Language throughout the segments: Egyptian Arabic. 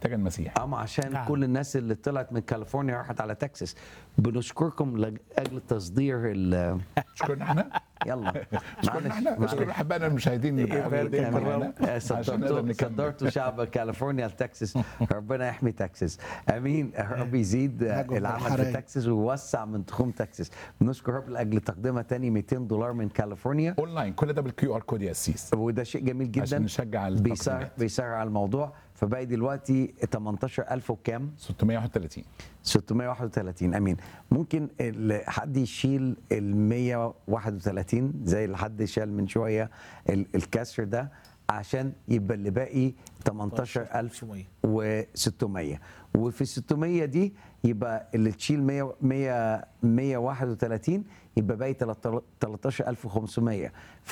محتاجه المسيح اما عشان نعم. كل الناس اللي طلعت من كاليفورنيا راحت على تكساس بنشكركم لاجل تصدير ال شكرا احنا يلا شكرا احنا شكرا احبائنا المشاهدين اللي يبارك موجودين يا معانا رب. عشان نقدر صدرتوا نكمل صدرتوا شعب كاليفورنيا لتكساس ربنا يحمي تكساس امين رب يزيد نجم العمل في بالحرايق. تكساس ويوسع من تخوم تكساس بنشكر رب لاجل تقديمها تاني 200 دولار من كاليفورنيا اونلاين كل ده بالكيو ار كود يا اسيس وده شيء جميل جدا عشان نشجع بيسار التقديمات. بيسار على الموضوع فباقي دلوقتي 18000 وكام 631 631 امين ممكن ال- حد يشيل ال 131 زي اللي حد شال من شويه ال- الكسر ده عشان يبقى اللي باقي 18600 وفي 600 دي يبقى اللي تشيل 100 100 131 يبقى باقي 13500 ف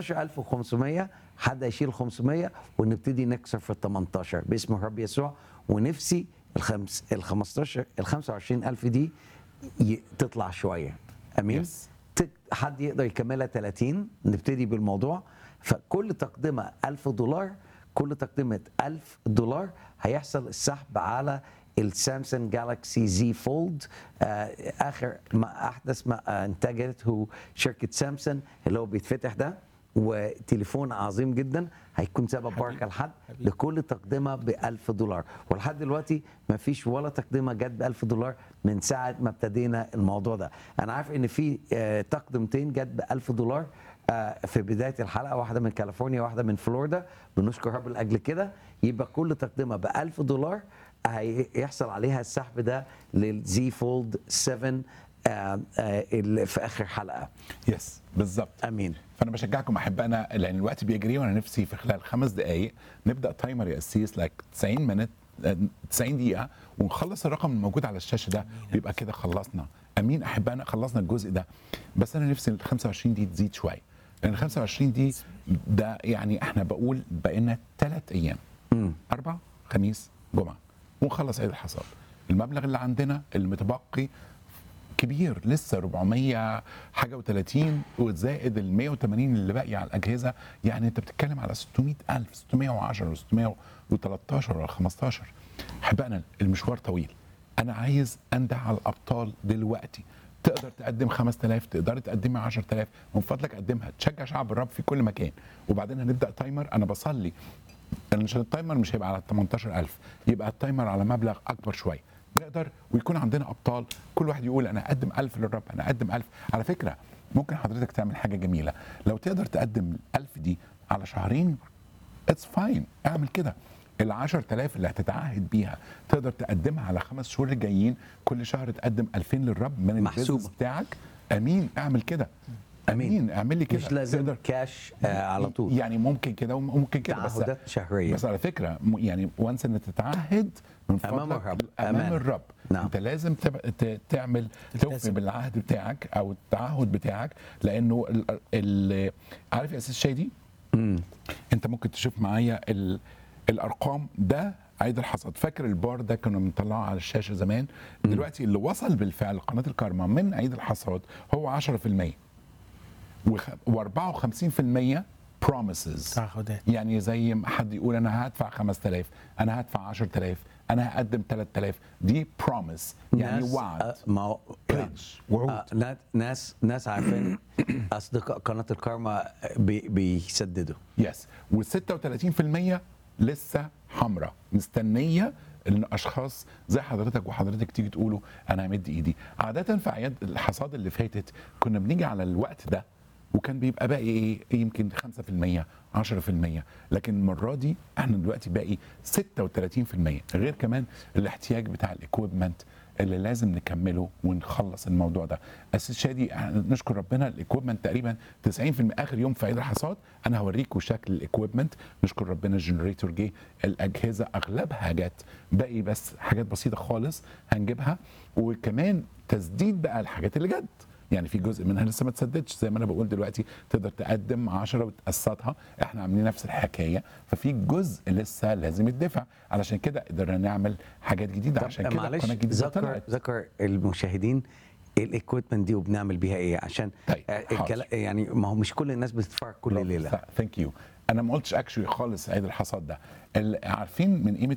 18500 حد يشيل 500 ونبتدي نكسر في ال 18 باسم الرب يسوع ونفسي الخمس ال 15 ال 25000 دي ي- تطلع شويه امين Yes. تك- حد يقدر يكملها 30 نبتدي بالموضوع فكل تقدمه 1000 دولار كل تقدمه 1000 دولار هيحصل السحب على السامسونج جالاكسي زي فولد آه اخر ما احدث ما آه، انتجته شركه سامسونج اللي هو بيتفتح ده وتليفون عظيم جدا هيكون سبب بركه لحد لكل تقدمه ب 1000 دولار ولحد دلوقتي ما فيش ولا تقدمه جت ب 1000 دولار من ساعه ما ابتدينا الموضوع ده انا عارف ان في آه، تقدمتين جت ب 1000 دولار آه، في بدايه الحلقه واحده من كاليفورنيا واحده من فلوريدا بنشكر رب لاجل كده يبقى كل تقدمه ب 1000 دولار هيحصل عليها السحب ده للزي فولد 7 آه، آه، اللي في اخر حلقه يس بالظبط امين فانا بشجعكم احبائنا لان الوقت بيجري وانا نفسي في خلال خمس دقائق نبدا تايمر يا اسيس لايك 90 منت 90 دقيقه ونخلص الرقم الموجود على الشاشه ده ويبقى كده خلصنا امين احبائنا خلصنا الجزء ده بس انا نفسي ال 25 دي تزيد شويه لان ال 25 دي ده يعني احنا بقول بقينا ثلاث ايام اربع خميس جمعه ونخلص عيد الحصاد المبلغ اللي عندنا المتبقي كبير لسه 400 حاجه و30 وزائد ال 180 اللي باقي على الاجهزه يعني انت بتتكلم على 600000 610 و613 ولا 15 احبائنا المشوار طويل انا عايز انده على الابطال دلوقتي تقدر تقدم 5000 تقدر تقدمي 10000 من فضلك قدمها تشجع شعب الرب في كل مكان وبعدين هنبدا تايمر انا بصلي لان عشان التايمر مش هيبقى على 18000 يبقى التايمر على مبلغ اكبر شويه نقدر ويكون عندنا ابطال كل واحد يقول انا اقدم 1000 للرب انا اقدم 1000 على فكره ممكن حضرتك تعمل حاجه جميله لو تقدر تقدم 1000 دي على شهرين اتس فاين اعمل كده ال 10000 اللي هتتعهد بيها تقدر تقدمها على خمس شهور الجايين كل شهر تقدم 2000 للرب من محسوبة. البيزنس بتاعك امين اعمل كده أمين. امين اعمل لي كده مش لازم تقدر كاش آه على طول يعني ممكن كده وممكن كده بس تعهدات شهريه بس على فكره م- يعني وانس ان تتعهد من أمام فضلك الرب. امام أمان. الرب نعم. انت لازم تب... ت... تعمل توفي تلتزم. بالعهد بتاعك او التعهد بتاعك لانه ال... ال... عارف يا اساس شادي انت ممكن تشوف معايا ال... الارقام ده عيد الحصاد فاكر البار ده كنا بنطلعه على الشاشه زمان دلوقتي اللي وصل بالفعل قناه الكارما من عيد الحصاد هو 10% و54% promises تعهدات يعني زي ما حد يقول انا هدفع 5000 انا هدفع 10000 انا هقدم 3000 دي بروميس يعني ناس- وعد آه، ما هو pledge وعود آه، نا- ناس ناس عارفين اصدقاء قناه الكارما بي بيسددوا يس وال36% لسه حمراء مستنيه ان اشخاص زي حضرتك وحضرتك تيجي تقولوا انا همد ايدي عاده في اعياد الحصاد اللي فاتت كنا بنيجي على الوقت ده وكان بيبقى باقي ايه يمكن 5% 10% لكن المره دي احنا دلوقتي باقي 36% غير كمان الاحتياج بتاع الاكويبمنت اللي لازم نكمله ونخلص الموضوع ده اساس شادي إحنا نشكر ربنا الاكويبمنت تقريبا 90% اخر يوم في عيد الحصاد انا هوريكم شكل الاكويبمنت نشكر ربنا الجنريتور جه الاجهزه اغلبها جت باقي بس حاجات بسيطه خالص هنجيبها وكمان تسديد بقى الحاجات اللي جت يعني في جزء منها لسه ما تسددش زي ما انا بقول دلوقتي تقدر تقدم 10 وتقسطها احنا عاملين نفس الحكايه ففي جزء لسه لازم يدفع علشان كده قدرنا نعمل حاجات جديده عشان طب كده معلش القناه الجديده ذكر طلعت ذكر المشاهدين الاكويبمنت دي وبنعمل بيها ايه عشان طيب، آه، حاضر. الكلا- يعني ما هو مش كل الناس بتتفرج كل ليله ثانك يو انا ما قلتش اكشلي خالص عيد الحصاد ده ال- عارفين من قيمه